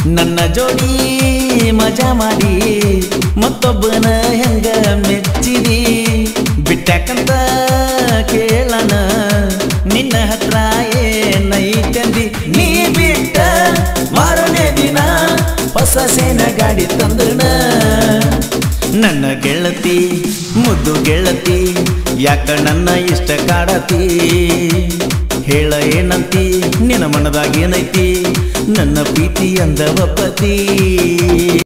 ನನ್ನ ಜೋಡಿ ಮಜಾ ಮಾಡಿ ಮತ್ತೊಬ್ಬನ ಹೆಂಗ ಮೆಚ್ಚಿದಿ ಬಿಟ್ಟಾಕಂತ ಕೇಳಣ ನಿನ್ನ ಹತ್ರ ಏನೈತಂದಿ ನೀ ಬಿಟ್ಟ ಮಾರನೇ ದಿನ ಹೊಸ ಸೇನ ಗಾಡಿ ತಂದಣ ನನ್ನ ಗೆಳತಿ ಮುದ್ದು ಗೆಳತಿ ಯಾಕ ನನ್ನ ಇಷ್ಟ ಕಾಡತಿ ಹೇಳ ಏನಂತಿ ನಿನ್ನ ಮನದಾಗ ಏನೈತಿ ನನ್ನ ಪ್ರೀತಿ ಅಂದವ ಪತಿ